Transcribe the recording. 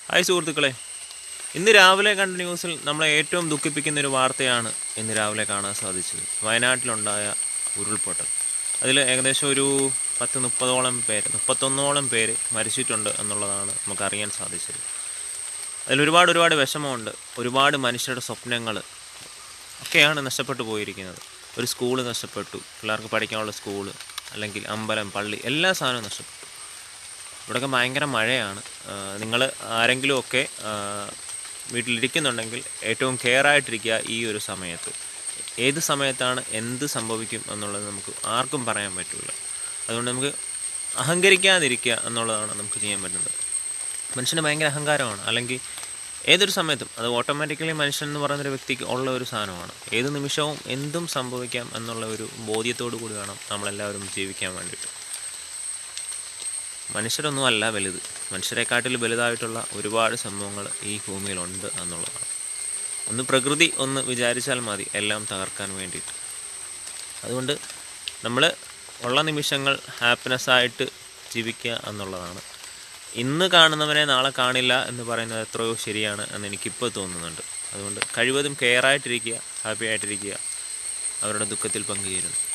hi സുഹൃത്തുക്കളെ ഇന്ന് രാവിലെ കണ്ട ന്യൂസിൽ നമ്മളെ ഏറ്റവും ദുഃഖിപ്പിക്കുന്ന ഒരു വാർത്തയാണ് ഇന്ന് രാവിലെ കാണാൻ സാധിച്ചത് വയനാട്ടിലുണ്ടായ ഉരുൾപൊട്ടൽ അതിൽ ഏകദേശം ഒരു പത്ത് മുപ്പതോളം പേര് മുപ്പത്തൊന്നോളം പേര് മരിച്ചിട്ടുണ്ട് എന്നുള്ളതാണ് നമുക്ക് അറിയാൻ സാധിച്ചത് അതിൽ ഒരുപാട് ഒരുപാട് വിഷമമുണ്ട് ഒരുപാട് മനുഷ്യരുടെ സ്വപ്നങ്ങൾ ഒക്കെയാണ് നഷ്ടപ്പെട്ടു പോയിരിക്കുന്നത് ഒരു സ്കൂള് നഷ്ടപ്പെട്ടു പിള്ളേർക്ക് പഠിക്കാനുള്ള സ്കൂള് അല്ലെങ്കിൽ അമ്പലം പള്ളി എല്ലാ സാധനവും നഷ്ടപ്പെട്ടു ഇവിടെയൊക്കെ ഭയങ്കര മഴയാണ് നിങ്ങൾ ആരെങ്കിലുമൊക്കെ ആ, വീട്ടിലിരിക്കുന്നുണ്ടെങ്കിൽ ഏറ്റവും കെയർ ആയിട്ടിരിക്കുക ഈ ഒരു സമയത്ത് ഏത് സമയത്താണ് എന്ത് സംഭവിക്കും എന്നുള്ളത് നമുക്ക് ആർക്കും പറയാൻ പറ്റില്ല അതുകൊണ്ട് നമുക്ക് അഹങ്കരിക്കാതിരിക്കുക എന്നുള്ളതാണ് നമുക്ക് ചെയ്യാൻ പറ്റുന്നത് മനുഷ്യന് ഭയങ്കര അഹങ്കാരമാണ് അല്ലെങ്കിൽ ഏതൊരു സമയത്തും അത് ഓട്ടോമാറ്റിക്കലി മനുഷ്യൻ എന്ന് പറയുന്നൊരു വ്യക്തിക്ക് ഉള്ള ഒരു സാധനമാണ് ഏത് നിമിഷവും എന്തും സംഭവിക്കാം എന്നുള്ള ഒരു ബോധ്യത്തോടു കൂടി വേണം നമ്മളെല്ലാവരും ജീവിക്കാൻ വേണ്ടിയിട്ട് മനുഷ്യരൊന്നും അല്ല വലുത് മനുഷ്യരെക്കാട്ടിൽ വലുതായിട്ടുള്ള ഒരുപാട് സംഭവങ്ങൾ ഈ ഭൂമിയിലുണ്ട് എന്നുള്ളതാണ് ഒന്ന് പ്രകൃതി ഒന്ന് വിചാരിച്ചാൽ മതി എല്ലാം തകർക്കാൻ വേണ്ടിയിട്ട് അതുകൊണ്ട് നമ്മൾ ഉള്ള നിമിഷങ്ങൾ ഹാപ്പിനെസ്സായിട്ട് ജീവിക്കുക എന്നുള്ളതാണ് ഇന്ന് കാണുന്നവനെ നാളെ കാണില്ല എന്ന് പറയുന്നത് എത്രയോ ശരിയാണ് എന്ന് എനിക്കിപ്പോൾ തോന്നുന്നുണ്ട് അതുകൊണ്ട് കഴിവതും കെയർ ആയിട്ടിരിക്കുക ഹാപ്പി ആയിട്ടിരിക്കുക അവരുടെ ദുഃഖത്തിൽ പങ്കുചേരുന്നു